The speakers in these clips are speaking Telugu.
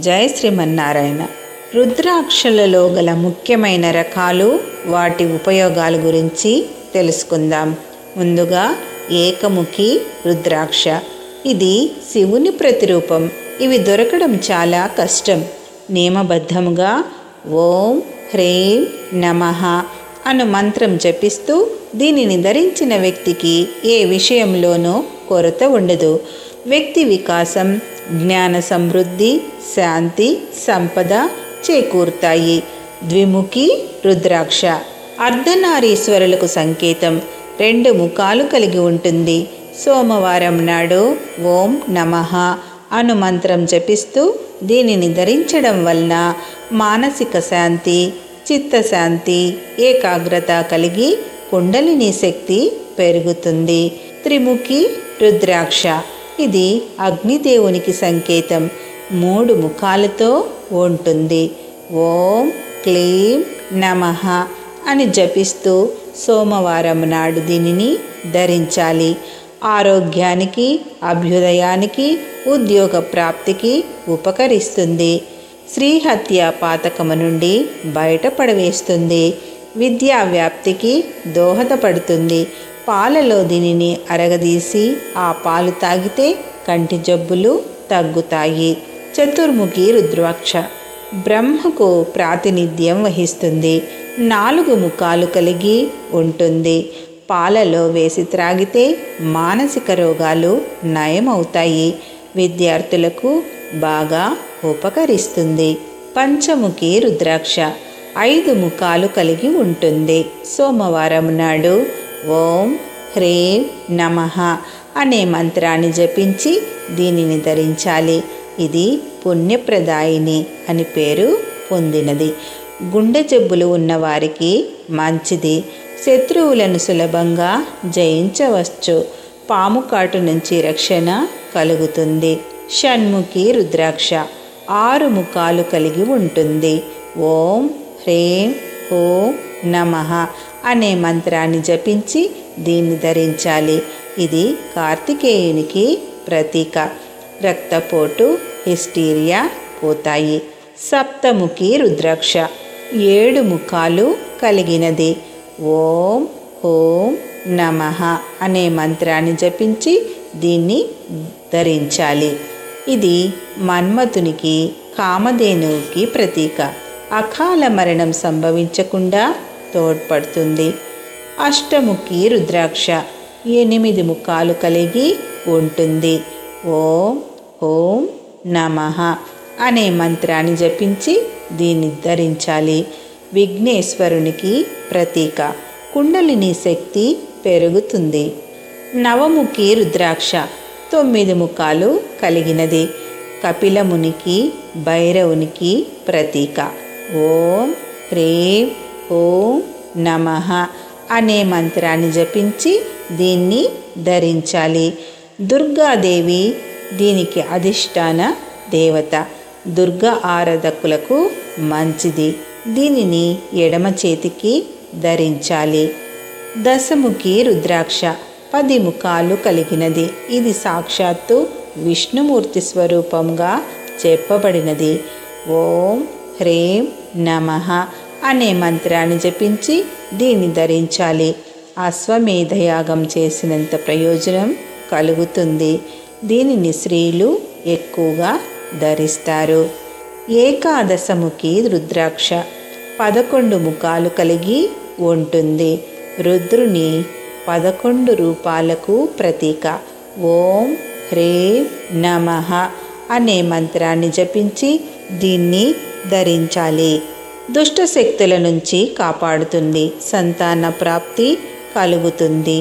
జయ శ్రీమన్నారాయణ రుద్రాక్షలలో గల ముఖ్యమైన రకాలు వాటి ఉపయోగాల గురించి తెలుసుకుందాం ముందుగా ఏకముఖి రుద్రాక్ష ఇది శివుని ప్రతిరూపం ఇవి దొరకడం చాలా కష్టం నియమబద్ధముగా ఓం హ్రీం నమః అను మంత్రం జపిస్తూ దీనిని ధరించిన వ్యక్తికి ఏ విషయంలోనూ కొరత ఉండదు వ్యక్తి వికాసం జ్ఞాన సమృద్ధి శాంతి సంపద చేకూరుతాయి ద్విముఖి రుద్రాక్ష అర్ధనారీశ్వరులకు సంకేతం రెండు ముఖాలు కలిగి ఉంటుంది సోమవారం నాడు ఓం నమః అను మంత్రం జపిస్తూ దీనిని ధరించడం వలన మానసిక శాంతి చిత్తశాంతి ఏకాగ్రత కలిగి కుండలిని శక్తి పెరుగుతుంది త్రిముఖి రుద్రాక్ష ఇది అగ్నిదేవునికి సంకేతం మూడు ముఖాలతో ఉంటుంది ఓం క్లీం నమః అని జపిస్తూ సోమవారం నాడు దీనిని ధరించాలి ఆరోగ్యానికి అభ్యుదయానికి ఉద్యోగ ప్రాప్తికి ఉపకరిస్తుంది శ్రీహత్య పాతకము నుండి బయటపడవేస్తుంది విద్యా వ్యాప్తికి దోహదపడుతుంది పాలలో దీనిని అరగదీసి ఆ పాలు తాగితే కంటి జబ్బులు తగ్గుతాయి చతుర్ముఖి రుద్రాక్ష బ్రహ్మకు ప్రాతినిధ్యం వహిస్తుంది నాలుగు ముఖాలు కలిగి ఉంటుంది పాలలో వేసి త్రాగితే మానసిక రోగాలు నయమవుతాయి విద్యార్థులకు బాగా ఉపకరిస్తుంది పంచముఖి రుద్రాక్ష ఐదు ముఖాలు కలిగి ఉంటుంది సోమవారం నాడు ఓం హ్రీం నమః అనే మంత్రాన్ని జపించి దీనిని ధరించాలి ఇది పుణ్యప్రదాయిని అని పేరు పొందినది గుండె జబ్బులు ఉన్నవారికి మంచిది శత్రువులను సులభంగా జయించవచ్చు పాము కాటు నుంచి రక్షణ కలుగుతుంది షణ్ముఖి రుద్రాక్ష ఆరు ముఖాలు కలిగి ఉంటుంది ఓం హ్రీం ఓం నమః అనే మంత్రాన్ని జపించి దీన్ని ధరించాలి ఇది కార్తికేయునికి ప్రతీక రక్తపోటు హిస్టీరియా పోతాయి సప్తముఖి రుద్రాక్ష ఏడు ముఖాలు కలిగినది ఓం ఓం నమః అనే మంత్రాన్ని జపించి దీన్ని ధరించాలి ఇది మన్మథునికి కామధేనువుకి ప్రతీక అకాల మరణం సంభవించకుండా తోడ్పడుతుంది అష్టముఖి రుద్రాక్ష ఎనిమిది ముఖాలు కలిగి ఉంటుంది ఓం ఓం నమః అనే మంత్రాన్ని జపించి దీన్ని ధరించాలి విఘ్నేశ్వరునికి ప్రతీక కుండలిని శక్తి పెరుగుతుంది నవముఖి రుద్రాక్ష తొమ్మిది ముఖాలు కలిగినది కపిలమునికి భైరవునికి ప్రతీక ఓం హ్రీం ఓం నమః అనే మంత్రాన్ని జపించి దీన్ని ధరించాలి దుర్గాదేవి దీనికి అధిష్టాన దేవత దుర్గా ఆరాధకులకు మంచిది దీనిని ఎడమ చేతికి ధరించాలి దశముఖి రుద్రాక్ష పది ముఖాలు కలిగినది ఇది సాక్షాత్తు విష్ణుమూర్తి స్వరూపంగా చెప్పబడినది ఓం హ్రీం నమః అనే మంత్రాన్ని జపించి దీన్ని ధరించాలి అశ్వమేధయాగం చేసినంత ప్రయోజనం కలుగుతుంది దీనిని స్త్రీలు ఎక్కువగా ధరిస్తారు ఏకాదశముఖి రుద్రాక్ష పదకొండు ముఖాలు కలిగి ఉంటుంది రుద్రుని పదకొండు రూపాలకు ప్రతీక ఓం హ్రీం నమః అనే మంత్రాన్ని జపించి దీన్ని ధరించాలి దుష్ట శక్తుల నుంచి కాపాడుతుంది సంతాన ప్రాప్తి కలుగుతుంది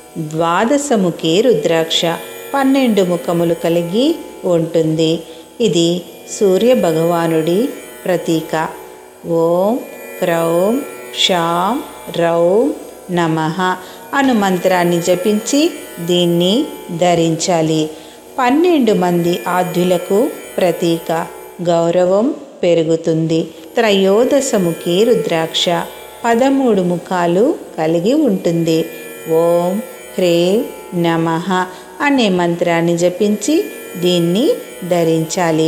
ద్వాదశముఖి రుద్రాక్ష పన్నెండు ముఖములు కలిగి ఉంటుంది ఇది సూర్య భగవానుడి ప్రతీక ఓం క్రౌం షాం రౌం నమః అను మంత్రాన్ని జపించి దీన్ని ధరించాలి పన్నెండు మంది ఆద్యులకు ప్రతీక గౌరవం పెరుగుతుంది త్రయోదశముఖి రుద్రాక్ష పదమూడు ముఖాలు కలిగి ఉంటుంది ఓం హ్రీం నమః అనే మంత్రాన్ని జపించి దీన్ని ధరించాలి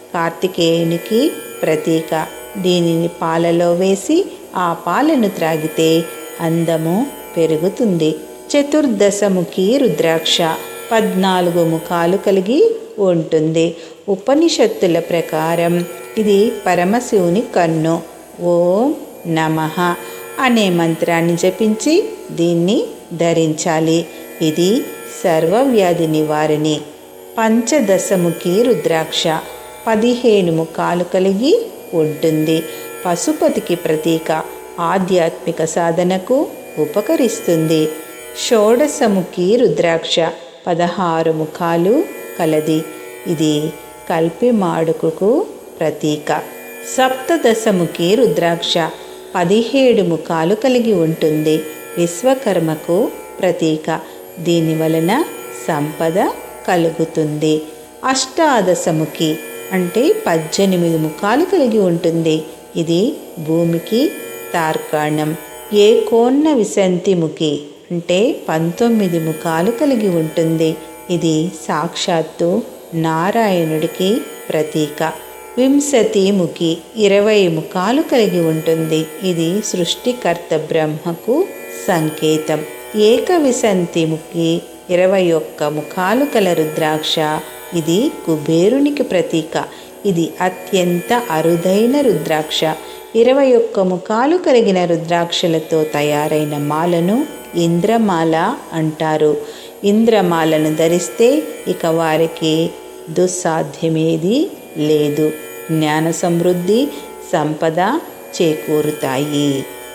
కార్తికేయునికి ప్రతీక దీనిని పాలలో వేసి ఆ పాలను త్రాగితే అందము పెరుగుతుంది చతుర్దశముఖి రుద్రాక్ష పద్నాలుగు ముఖాలు కలిగి ఉంటుంది ఉపనిషత్తుల ప్రకారం ఇది పరమశివుని కన్ను ఓం నమః అనే మంత్రాన్ని జపించి దీన్ని ధరించాలి ఇది సర్వవ్యాధి నివారిణి పంచదశముఖి రుద్రాక్ష పదిహేను ముఖాలు కలిగి ఉంటుంది పశుపతికి ప్రతీక ఆధ్యాత్మిక సాధనకు ఉపకరిస్తుంది షోడశముఖి రుద్రాక్ష పదహారు ముఖాలు కలది ఇది కల్పి మాడుకుకు ప్రతీక సప్తదశముఖి రుద్రాక్ష పదిహేడు ముఖాలు కలిగి ఉంటుంది విశ్వకర్మకు ప్రతీక దీని వలన సంపద కలుగుతుంది అష్టాదశముఖి అంటే పద్దెనిమిది ముఖాలు కలిగి ఉంటుంది ఇది భూమికి తార్కాణం ఏకోన్న విశంతిముఖి అంటే పంతొమ్మిది ముఖాలు కలిగి ఉంటుంది ఇది సాక్షాత్తు నారాయణుడికి ప్రతీక వింశతిముఖి ఇరవై ముఖాలు కలిగి ఉంటుంది ఇది సృష్టికర్త బ్రహ్మకు సంకేతం ఏకవిశంతిముఖి ఇరవై ఒక్క ముఖాలు కల రుద్రాక్ష ఇది కుబేరునికి ప్రతీక ఇది అత్యంత అరుదైన రుద్రాక్ష ఇరవై ఒక్క ముఖాలు కలిగిన రుద్రాక్షలతో తయారైన మాలను ఇంద్రమాల అంటారు ఇంద్రమాలను ధరిస్తే ఇక వారికి దుస్సాధ్యమేది లేదు జ్ఞాన సమృద్ధి సంపద చేకూరుతాయి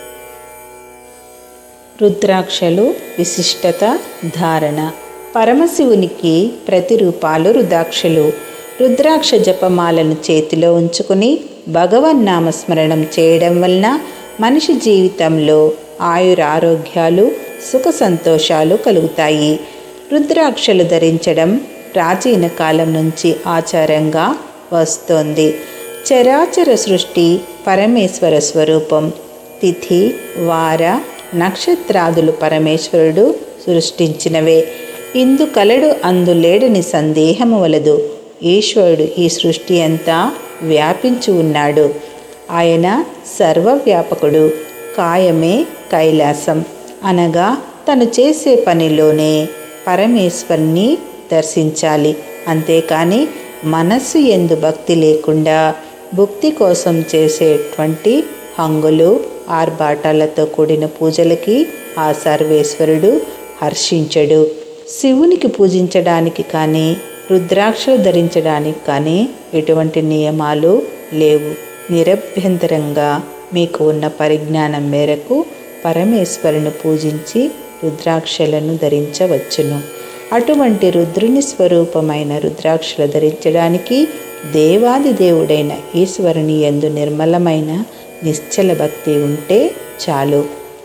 రుద్రాక్షలు విశిష్టత ధారణ పరమశివునికి ప్రతిరూపాలు రుద్రాక్షలు రుద్రాక్ష జపమాలను చేతిలో ఉంచుకుని భగవన్నామస్మరణం చేయడం వలన మనిషి జీవితంలో ఆయురారోగ్యాలు సుఖ సంతోషాలు కలుగుతాయి రుద్రాక్షలు ధరించడం ప్రాచీన కాలం నుంచి ఆచారంగా వస్తోంది చరాచర సృష్టి పరమేశ్వర స్వరూపం తిథి వార నక్షత్రాదులు పరమేశ్వరుడు సృష్టించినవే ఇందు కలడు అందు లేడని సందేహము వలదు ఈశ్వరుడు ఈ సృష్టి అంతా వ్యాపించి ఉన్నాడు ఆయన సర్వవ్యాపకుడు కాయమే కైలాసం అనగా తను చేసే పనిలోనే పరమేశ్వరుని దర్శించాలి అంతేకాని మనస్సు ఎందు భక్తి లేకుండా భుక్తి కోసం చేసేటువంటి హంగులు ఆర్భాటాలతో కూడిన పూజలకి ఆ సర్వేశ్వరుడు హర్షించడు శివునికి పూజించడానికి కానీ రుద్రాక్షలు ధరించడానికి కానీ ఎటువంటి నియమాలు లేవు నిరభ్యంతరంగా మీకు ఉన్న పరిజ్ఞానం మేరకు పరమేశ్వరుని పూజించి రుద్రాక్షలను ధరించవచ్చును అటువంటి రుద్రుని స్వరూపమైన రుద్రాక్షలు ధరించడానికి దేవాది దేవుడైన ఈశ్వరుని ఎందు నిర్మలమైన నిశ్చల భక్తి ఉంటే చాలు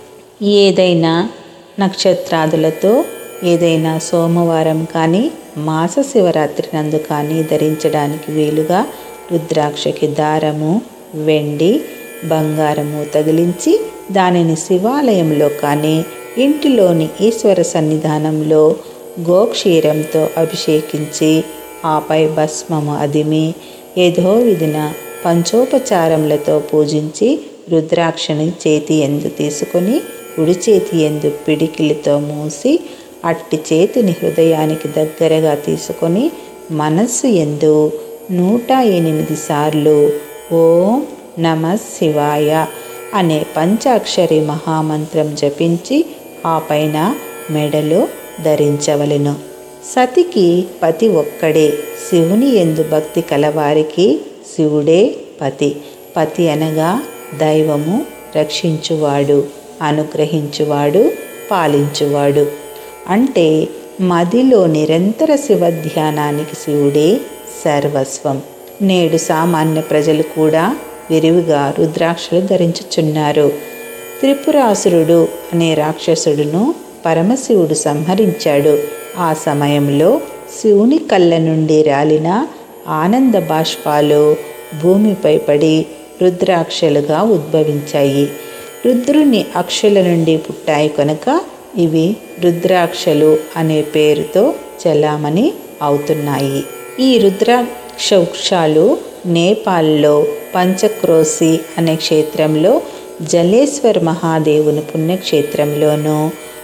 ఏదైనా నక్షత్రాదులతో ఏదైనా సోమవారం కానీ మాస శివరాత్రి నందు కానీ ధరించడానికి వీలుగా రుద్రాక్షకి దారము వెండి బంగారము తగిలించి దానిని శివాలయంలో కానీ ఇంటిలోని ఈశ్వర సన్నిధానంలో గోక్షీరంతో అభిషేకించి ఆపై భస్మము అదిమి ఏదో విధిన పంచోపచారములతో పూజించి రుద్రాక్షని చేతి ఎందు తీసుకొని కుడి చేతి ఎందు పిడికిలితో మూసి అట్టి చేతిని హృదయానికి దగ్గరగా తీసుకొని మనస్సు ఎందు నూట ఎనిమిది సార్లు ఓం నమ శివాయ అనే పంచాక్షరి మహామంత్రం జపించి ఆ పైన మెడలో ధరించవలెను సతికి పతి ఒక్కడే శివుని ఎందు భక్తి కలవారికి శివుడే పతి పతి అనగా దైవము రక్షించువాడు అనుగ్రహించువాడు పాలించువాడు అంటే మదిలో నిరంతర శివ ధ్యానానికి శివుడే సర్వస్వం నేడు సామాన్య ప్రజలు కూడా విరివిగా రుద్రాక్షలు ధరించుచున్నారు త్రిపురాసురుడు అనే రాక్షసుడును పరమశివుడు సంహరించాడు ఆ సమయంలో శివుని కళ్ళ నుండి రాలిన ఆనంద బాష్పాలు భూమిపై పడి రుద్రాక్షలుగా ఉద్భవించాయి రుద్రుని అక్షుల నుండి పుట్టాయి కనుక ఇవి రుద్రాక్షలు అనే పేరుతో చలామణి అవుతున్నాయి ఈ రుద్రాక్ష వృక్షాలు నేపాల్లో పంచక్రోసి అనే క్షేత్రంలో జలేశ్వర్ మహాదేవుని పుణ్యక్షేత్రంలోనూ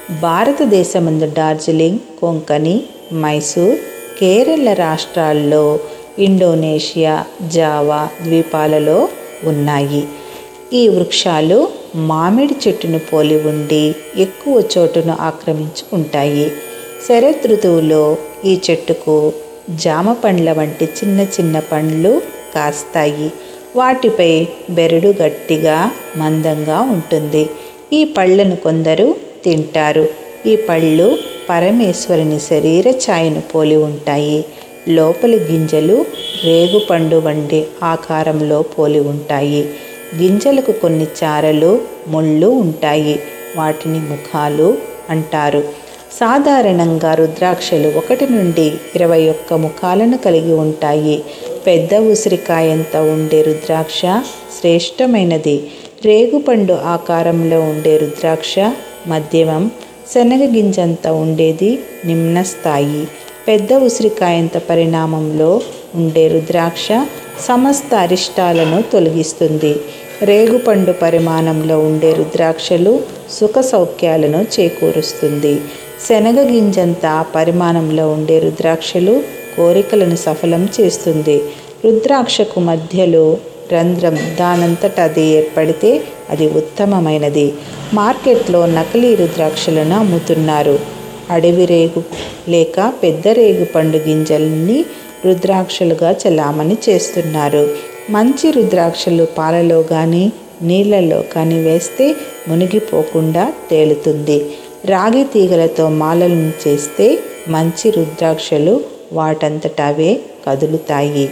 భారతదేశమందు డార్జిలింగ్ కొంకణి మైసూర్ కేరళ రాష్ట్రాల్లో ఇండోనేషియా జావా ద్వీపాలలో ఉన్నాయి ఈ వృక్షాలు మామిడి చెట్టును పోలి ఉండి ఎక్కువ చోటును ఆక్రమించుకుంటాయి శరత్ ఋతువులో ఈ చెట్టుకు జామ పండ్ల వంటి చిన్న చిన్న పండ్లు కాస్తాయి వాటిపై బెరడు గట్టిగా మందంగా ఉంటుంది ఈ పళ్ళను కొందరు తింటారు ఈ పళ్ళు పరమేశ్వరుని శరీర ఛాయను పోలి ఉంటాయి లోపలి గింజలు రేగుపండు వంటి ఆకారంలో పోలి ఉంటాయి గింజలకు కొన్ని చారలు ముళ్ళు ఉంటాయి వాటిని ముఖాలు అంటారు సాధారణంగా రుద్రాక్షలు ఒకటి నుండి ఇరవై ఒక్క ముఖాలను కలిగి ఉంటాయి పెద్ద ఉసిరికాయంత ఉండే రుద్రాక్ష శ్రేష్టమైనది రేగుపండు ఆకారంలో ఉండే రుద్రాక్ష మధ్యమం శనగ గింజంత ఉండేది నిమ్న స్థాయి పెద్ద ఉసిరికాయంత పరిణామంలో ఉండే రుద్రాక్ష సమస్త అరిష్టాలను తొలగిస్తుంది రేగుపండు పరిమాణంలో ఉండే రుద్రాక్షలు సుఖ సౌఖ్యాలను చేకూరుస్తుంది శనగ గింజంత పరిమాణంలో ఉండే రుద్రాక్షలు కోరికలను సఫలం చేస్తుంది రుద్రాక్షకు మధ్యలో రంధ్రం దానంతట అది ఏర్పడితే అది ఉత్తమమైనది మార్కెట్లో నకిలీ రుద్రాక్షలను అమ్ముతున్నారు అడవి రేగు లేక పెద్ద రేగు పండు గింజల్ని రుద్రాక్షలుగా చలామణి చేస్తున్నారు మంచి రుద్రాక్షలు పాలలో కానీ నీళ్ళలో కానీ వేస్తే మునిగిపోకుండా తేలుతుంది రాగి తీగలతో మాలలను చేస్తే మంచి రుద్రాక్షలు వాటంతట అవే కదులుతాయి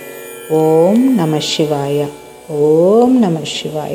ఓం నమ శివాయ ఓం నమ శివాయ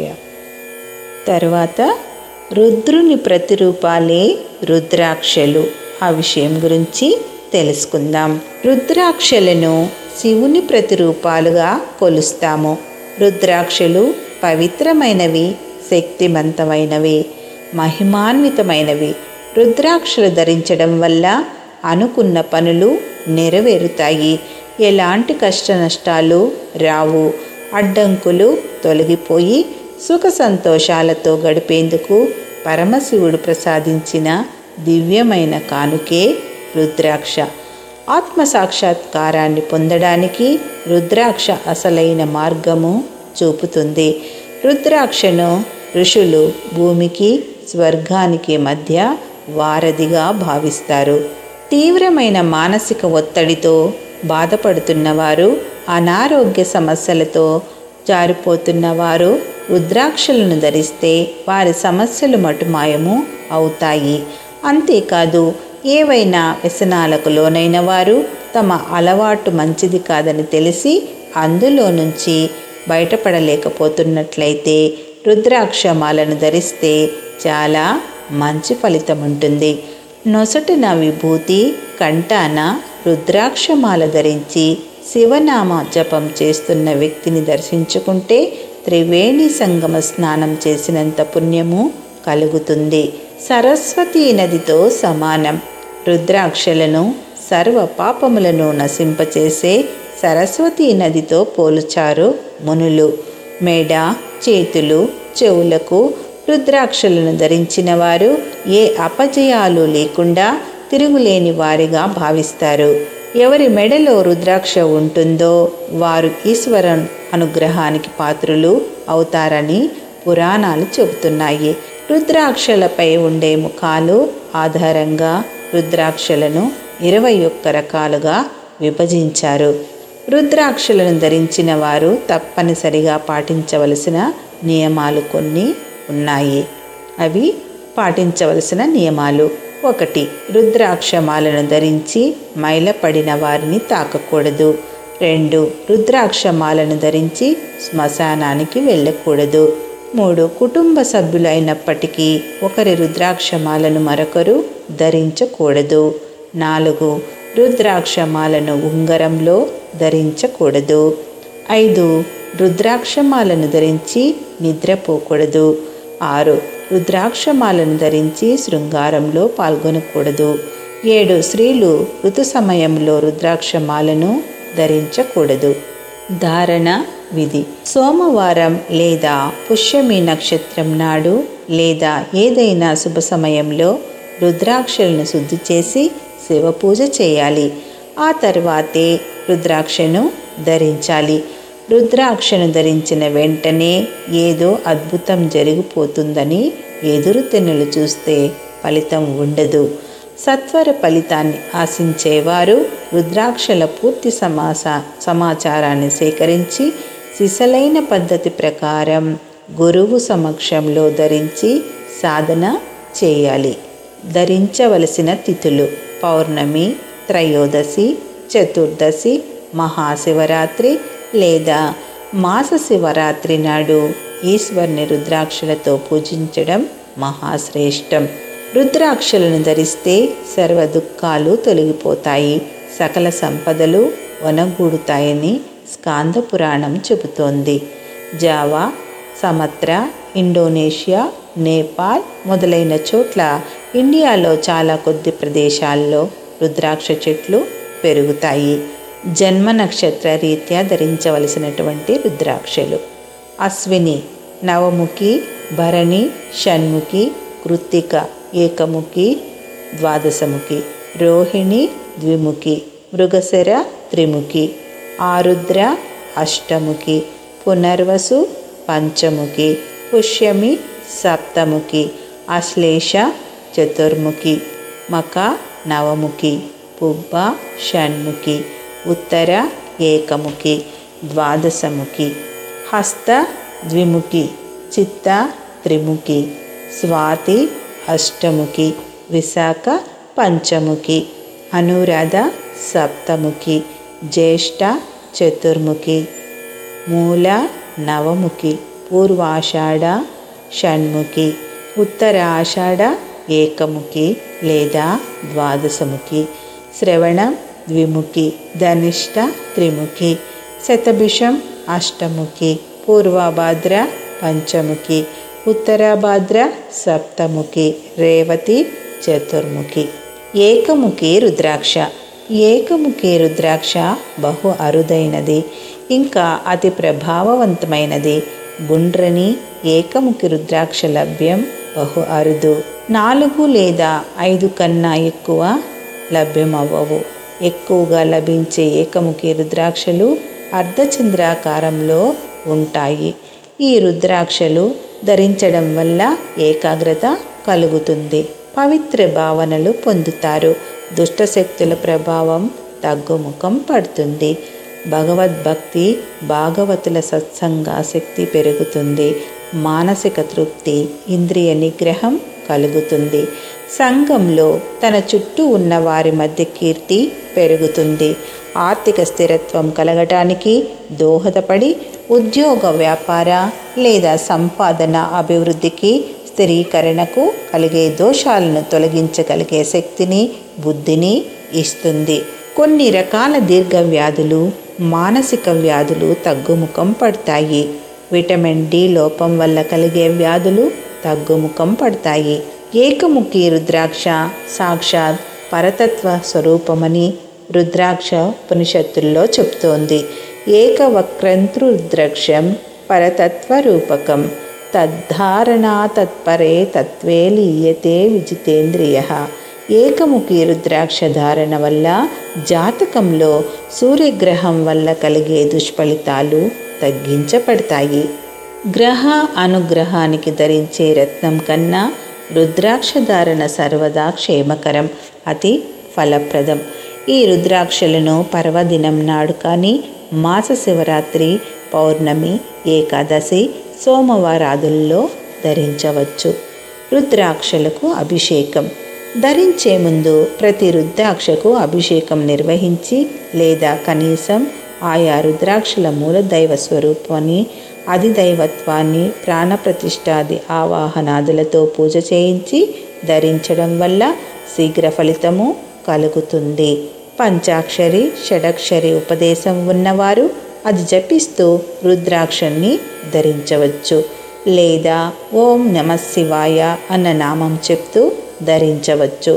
తర్వాత రుద్రుని ప్రతిరూపాలే రుద్రాక్షలు ఆ విషయం గురించి తెలుసుకుందాం రుద్రాక్షలను శివుని ప్రతిరూపాలుగా కొలుస్తాము రుద్రాక్షలు పవిత్రమైనవి శక్తివంతమైనవి మహిమాన్వితమైనవి రుద్రాక్షలు ధరించడం వల్ల అనుకున్న పనులు నెరవేరుతాయి ఎలాంటి కష్ట నష్టాలు రావు అడ్డంకులు తొలగిపోయి సుఖ సంతోషాలతో గడిపేందుకు పరమశివుడు ప్రసాదించిన దివ్యమైన కానుకే రుద్రాక్ష ఆత్మ సాక్షాత్కారాన్ని పొందడానికి రుద్రాక్ష అసలైన మార్గము చూపుతుంది రుద్రాక్షను ఋషులు భూమికి స్వర్గానికి మధ్య వారధిగా భావిస్తారు తీవ్రమైన మానసిక ఒత్తిడితో బాధపడుతున్నవారు అనారోగ్య సమస్యలతో జారిపోతున్నవారు రుద్రాక్షలను ధరిస్తే వారి సమస్యలు మటుమాయము అవుతాయి అంతేకాదు ఏవైనా వ్యసనాలకు లోనైన వారు తమ అలవాటు మంచిది కాదని తెలిసి అందులో నుంచి బయటపడలేకపోతున్నట్లయితే రుద్రాక్షమాలను ధరిస్తే చాలా మంచి ఫలితం ఉంటుంది నొసటిన విభూతి కంటాన రుద్రాక్షమాల ధరించి శివనామ జపం చేస్తున్న వ్యక్తిని దర్శించుకుంటే త్రివేణి సంగమ స్నానం చేసినంత పుణ్యము కలుగుతుంది సరస్వతీ నదితో సమానం రుద్రాక్షలను సర్వ పాపములను నశింపచేసే సరస్వతీ నదితో పోలుచారు మునులు మెడ చేతులు చెవులకు రుద్రాక్షలను ధరించిన వారు ఏ అపజయాలు లేకుండా తిరుగులేని వారిగా భావిస్తారు ఎవరి మెడలో రుద్రాక్ష ఉంటుందో వారు ఈశ్వరన్ అనుగ్రహానికి పాత్రులు అవుతారని పురాణాలు చెబుతున్నాయి రుద్రాక్షలపై ఉండే ముఖాలు ఆధారంగా రుద్రాక్షలను ఇరవై ఒక్క రకాలుగా విభజించారు రుద్రాక్షలను ధరించిన వారు తప్పనిసరిగా పాటించవలసిన నియమాలు కొన్ని ఉన్నాయి అవి పాటించవలసిన నియమాలు ఒకటి రుద్రాక్షమాలను ధరించి మైలపడిన వారిని తాకకూడదు రెండు రుద్రాక్షమాలను ధరించి శ్మశానానికి వెళ్ళకూడదు మూడు కుటుంబ సభ్యులైనప్పటికీ ఒకరి రుద్రాక్షమాలను మరొకరు ధరించకూడదు నాలుగు రుద్రాక్షమాలను ఉంగరంలో ధరించకూడదు ఐదు రుద్రాక్షమాలను ధరించి నిద్రపోకూడదు ఆరు రుద్రాక్షమాలను ధరించి శృంగారంలో పాల్గొనకూడదు ఏడు స్త్రీలు ఋతు సమయంలో రుద్రాక్షమాలను ధరించకూడదు ధారణ విధి సోమవారం లేదా పుష్యమి నక్షత్రం నాడు లేదా ఏదైనా శుభ సమయంలో రుద్రాక్షలను శుద్ధి చేసి శివపూజ చేయాలి ఆ తర్వాతే రుద్రాక్షను ధరించాలి రుద్రాక్షను ధరించిన వెంటనే ఏదో అద్భుతం జరిగిపోతుందని ఎదురు తెన్నులు చూస్తే ఫలితం ఉండదు సత్వర ఫలితాన్ని ఆశించేవారు రుద్రాక్షల పూర్తి సమాస సమాచారాన్ని సేకరించి సిసలైన పద్ధతి ప్రకారం గురువు సమక్షంలో ధరించి సాధన చేయాలి ధరించవలసిన తిథులు పౌర్ణమి త్రయోదశి చతుర్దశి మహాశివరాత్రి లేదా మాస శివరాత్రి నాడు ఈశ్వర్ని రుద్రాక్షలతో పూజించడం మహాశ్రేష్టం రుద్రాక్షలను ధరిస్తే సర్వ దుఃఖాలు తొలగిపోతాయి సకల సంపదలు వనగూడుతాయని స్కాంద పురాణం చెబుతోంది జావా సమత్ర ఇండోనేషియా నేపాల్ మొదలైన చోట్ల ఇండియాలో చాలా కొద్ది ప్రదేశాల్లో రుద్రాక్ష చెట్లు పెరుగుతాయి జన్మ నక్షత్ర రీత్యా ధరించవలసినటువంటి రుద్రాక్షలు అశ్విని నవముఖి భరణి షణ్ముఖి కృత్తిక ఏకముఖి ద్వాదశముఖి రోహిణి ద్విముఖి మృగశర త్రిముఖి ఆరుద్ర అష్టముఖి పునర్వసు పంచముఖి పుష్యమి సప్తముఖి అశ్లేష చతుర్ముఖి మక నవముఖి పుబ్బ షణ్ముఖి ఉత్తర ఏకముఖి ద్వాదశముఖి హస్త ద్విముఖి చిత్త త్రిముఖి స్వాతి అష్టముఖి విశాఖ పంచముఖి అనురాధ సప్తముఖి జ్యేష్ఠ చతుర్ముఖి మూల నవముఖి పూర్వాషాఢ షణ్ముఖి ఉత్తర ఆషాఢ ఏకముఖి లేదా ద్వాదశముఖి శ్రవణ ద్విముఖి ధనిష్ట త్రిముఖి శతభిషం అష్టముఖి పూర్వభాద్ర పంచముఖి ఉత్తరాభాద్ర సప్తముఖి రేవతి చతుర్ముఖి ఏకముఖి రుద్రాక్ష ఏకముఖి రుద్రాక్ష బహు అరుదైనది ఇంకా అతి ప్రభావవంతమైనది గుండ్రని ఏకముఖి రుద్రాక్ష లభ్యం బహు అరుదు నాలుగు లేదా ఐదు కన్నా ఎక్కువ లభ్యమవ్వవు ఎక్కువగా లభించే ఏకముఖి రుద్రాక్షలు అర్ధచంద్రాకారంలో ఉంటాయి ఈ రుద్రాక్షలు ధరించడం వల్ల ఏకాగ్రత కలుగుతుంది పవిత్ర భావనలు పొందుతారు దుష్టశక్తుల ప్రభావం తగ్గుముఖం పడుతుంది భగవద్భక్తి భాగవతుల సత్సంగాశక్తి పెరుగుతుంది మానసిక తృప్తి ఇంద్రియ నిగ్రహం కలుగుతుంది సంఘంలో తన చుట్టూ ఉన్న వారి మధ్య కీర్తి పెరుగుతుంది ఆర్థిక స్థిరత్వం కలగటానికి దోహదపడి ఉద్యోగ వ్యాపార లేదా సంపాదన అభివృద్ధికి స్థిరీకరణకు కలిగే దోషాలను తొలగించగలిగే శక్తిని బుద్ధిని ఇస్తుంది కొన్ని రకాల దీర్ఘ వ్యాధులు మానసిక వ్యాధులు తగ్గుముఖం పడతాయి విటమిన్ డి లోపం వల్ల కలిగే వ్యాధులు తగ్గుముఖం పడతాయి ఏకముఖి రుద్రాక్ష సాక్షాత్ పరతత్వ స్వరూపమని రుద్రాక్ష ఉపనిషత్తుల్లో చెప్తోంది ఏకవక్రంతృ రుద్రాక్షం పరతత్వ రూపకం తద్ధారణా తత్పరే తత్వే లీయతే విజితేంద్రియ ఏకముఖి రుద్రాక్ష ధారణ వల్ల జాతకంలో సూర్యగ్రహం వల్ల కలిగే దుష్ఫలితాలు తగ్గించబడతాయి గ్రహ అనుగ్రహానికి ధరించే రత్నం కన్నా రుద్రాక్ష ధారణ సర్వదా క్షేమకరం అతి ఫలప్రదం ఈ రుద్రాక్షలను పర్వదినం నాడు కానీ మాస శివరాత్రి పౌర్ణమి ఏకాదశి సోమవారాదుల్లో ధరించవచ్చు రుద్రాక్షలకు అభిషేకం ధరించే ముందు ప్రతి రుద్రాక్షకు అభిషేకం నిర్వహించి లేదా కనీసం ఆయా రుద్రాక్షల మూల దైవ స్వరూపాన్ని అధిదైవత్వాన్ని ప్రాణప్రతిష్ఠాది ఆవాహనాదులతో పూజ చేయించి ధరించడం వల్ల శీఘ్ర ఫలితము కలుగుతుంది పంచాక్షరి షడక్షరి ఉపదేశం ఉన్నవారు అది జపిస్తూ రుద్రాక్షల్ని ధరించవచ్చు లేదా ఓం నమ శివాయ అన్న నామం చెప్తూ ధరించవచ్చు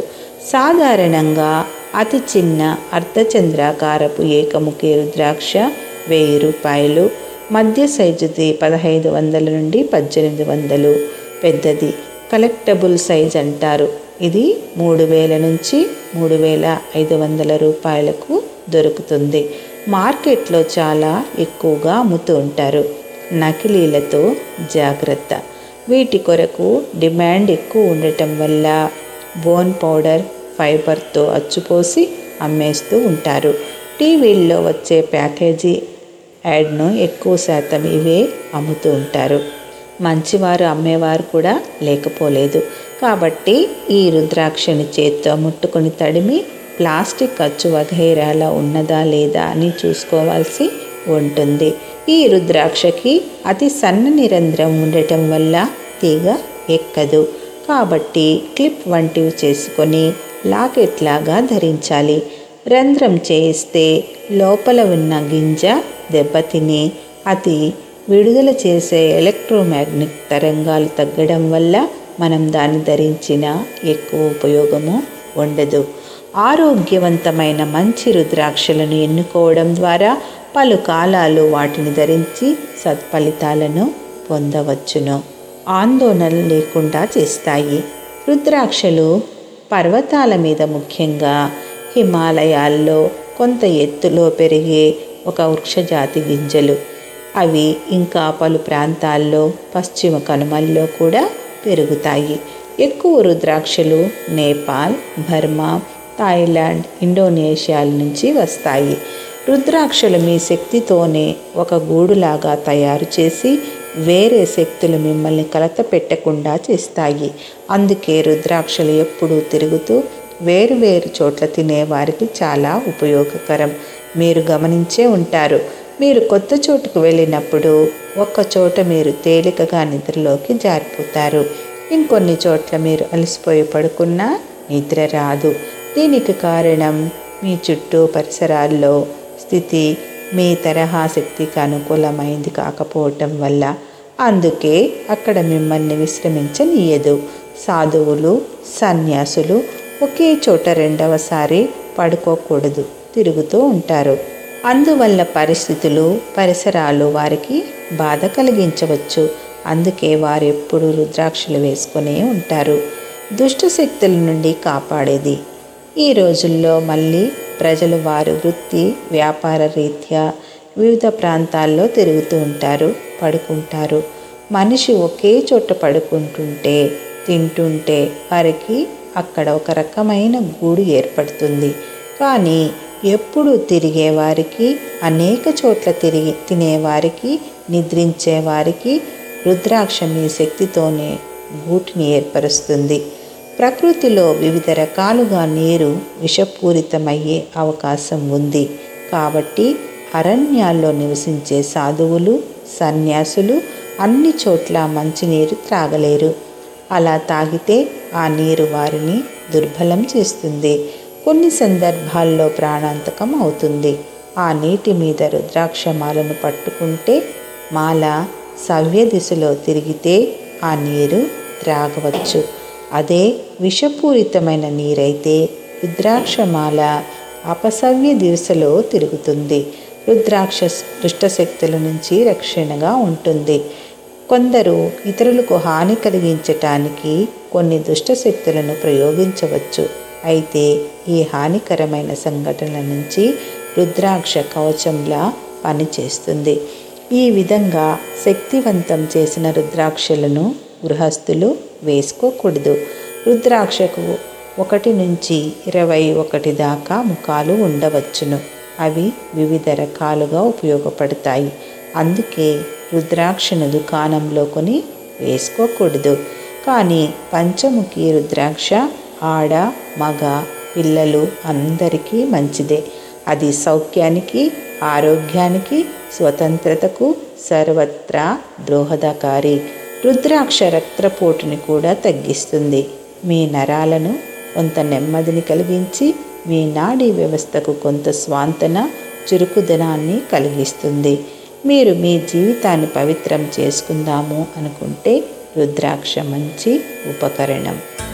సాధారణంగా అతి చిన్న అర్ధచంద్రాకారపు ఏకముఖి రుద్రాక్ష వెయ్యి రూపాయలు మధ్య సైజుది పదహైదు వందల నుండి పద్దెనిమిది వందలు పెద్దది కలెక్టబుల్ సైజ్ అంటారు ఇది మూడు వేల నుంచి మూడు వేల ఐదు వందల రూపాయలకు దొరుకుతుంది మార్కెట్లో చాలా ఎక్కువగా అమ్ముతూ ఉంటారు నకిలీలతో జాగ్రత్త వీటి కొరకు డిమాండ్ ఎక్కువ ఉండటం వల్ల బోన్ పౌడర్ ఫైబర్తో అచ్చుపోసి అమ్మేస్తూ ఉంటారు టీవీల్లో వచ్చే ప్యాకేజీ యాడ్ను ఎక్కువ శాతం ఇవే అమ్ముతూ ఉంటారు మంచివారు అమ్మేవారు కూడా లేకపోలేదు కాబట్టి ఈ రుద్రాక్షని చేత్తో ముట్టుకొని తడిమి ప్లాస్టిక్ అచ్చు వగైరాలా ఉన్నదా లేదా అని చూసుకోవాల్సి ఉంటుంది ఈ రుద్రాక్షకి అతి సన్నని రంధ్రం ఉండటం వల్ల తీగ ఎక్కదు కాబట్టి క్లిప్ వంటివి చేసుకొని లాకెట్ లాగా ధరించాలి రంధ్రం చేయిస్తే లోపల ఉన్న గింజ దెబ్బతిని అది విడుదల చేసే ఎలక్ట్రోమాగ్నెట్ తరంగాలు తగ్గడం వల్ల మనం దాన్ని ధరించిన ఎక్కువ ఉపయోగము ఉండదు ఆరోగ్యవంతమైన మంచి రుద్రాక్షలను ఎన్నుకోవడం ద్వారా పలు కాలాలు వాటిని ధరించి సత్ఫలితాలను పొందవచ్చును ఆందోళన లేకుండా చేస్తాయి రుద్రాక్షలు పర్వతాల మీద ముఖ్యంగా హిమాలయాల్లో కొంత ఎత్తులో పెరిగే ఒక వృక్షజాతి గింజలు అవి ఇంకా పలు ప్రాంతాల్లో పశ్చిమ కనుమల్లో కూడా పెరుగుతాయి ఎక్కువ రుద్రాక్షలు నేపాల్ బర్మా థాయిలాండ్ ఇండోనేషియాల నుంచి వస్తాయి రుద్రాక్షలు మీ శక్తితోనే ఒక గూడులాగా తయారు చేసి వేరే శక్తులు మిమ్మల్ని కలత పెట్టకుండా చేస్తాయి అందుకే రుద్రాక్షలు ఎప్పుడూ తిరుగుతూ వేరు వేరు చోట్ల తినేవారికి చాలా ఉపయోగకరం మీరు గమనించే ఉంటారు మీరు కొత్త చోటుకు వెళ్ళినప్పుడు ఒక్క చోట మీరు తేలికగా నిద్రలోకి జారిపోతారు ఇంకొన్ని చోట్ల మీరు అలసిపోయి పడుకున్నా నిద్ర రాదు దీనికి కారణం మీ చుట్టూ పరిసరాల్లో స్థితి మీ తరహా శక్తికి అనుకూలమైంది కాకపోవటం వల్ల అందుకే అక్కడ మిమ్మల్ని విశ్రమించనీయదు సాధువులు సన్యాసులు ఒకే చోట రెండవసారి పడుకోకూడదు తిరుగుతూ ఉంటారు అందువల్ల పరిస్థితులు పరిసరాలు వారికి బాధ కలిగించవచ్చు అందుకే వారు ఎప్పుడు రుద్రాక్షలు వేసుకునే ఉంటారు దుష్ట శక్తుల నుండి కాపాడేది ఈ రోజుల్లో మళ్ళీ ప్రజలు వారు వృత్తి వ్యాపార రీత్యా వివిధ ప్రాంతాల్లో తిరుగుతూ ఉంటారు పడుకుంటారు మనిషి ఒకే చోట పడుకుంటుంటే తింటుంటే వారికి అక్కడ ఒక రకమైన గూడు ఏర్పడుతుంది కానీ ఎప్పుడు తిరిగేవారికి అనేక చోట్ల తిరిగి తినేవారికి నిద్రించేవారికి రుద్రాక్ష మీ శక్తితోనే గూటిని ఏర్పరుస్తుంది ప్రకృతిలో వివిధ రకాలుగా నీరు విషపూరితమయ్యే అవకాశం ఉంది కాబట్టి అరణ్యాల్లో నివసించే సాధువులు సన్యాసులు అన్ని చోట్ల మంచినీరు త్రాగలేరు అలా తాగితే ఆ నీరు వారిని దుర్బలం చేస్తుంది కొన్ని సందర్భాల్లో ప్రాణాంతకం అవుతుంది ఆ నీటి మీద రుద్రాక్షమాలను పట్టుకుంటే మాల సవ్య దిశలో తిరిగితే ఆ నీరు త్రాగవచ్చు అదే విషపూరితమైన నీరైతే రుద్రాక్షమాల అపసవ్య దిశలో తిరుగుతుంది రుద్రాక్ష దుష్టశక్తుల నుంచి రక్షణగా ఉంటుంది కొందరు ఇతరులకు హాని కలిగించటానికి కొన్ని దుష్టశక్తులను ప్రయోగించవచ్చు అయితే ఈ హానికరమైన సంఘటనల నుంచి రుద్రాక్ష కవచంలా పనిచేస్తుంది ఈ విధంగా శక్తివంతం చేసిన రుద్రాక్షలను గృహస్థులు వేసుకోకూడదు రుద్రాక్షకు ఒకటి నుంచి ఇరవై ఒకటి దాకా ముఖాలు ఉండవచ్చును అవి వివిధ రకాలుగా ఉపయోగపడతాయి అందుకే రుద్రాక్షను దుకాణంలో కొని వేసుకోకూడదు కానీ పంచముఖి రుద్రాక్ష ఆడ మగ పిల్లలు అందరికీ మంచిదే అది సౌఖ్యానికి ఆరోగ్యానికి స్వతంత్రతకు సర్వత్రా దోహదకారి రుద్రాక్ష రక్తపోటుని కూడా తగ్గిస్తుంది మీ నరాలను కొంత నెమ్మదిని కలిగించి మీ నాడీ వ్యవస్థకు కొంత స్వాంతన చురుకుదనాన్ని కలిగిస్తుంది మీరు మీ జీవితాన్ని పవిత్రం చేసుకుందాము అనుకుంటే రుద్రాక్ష మంచి ఉపకరణం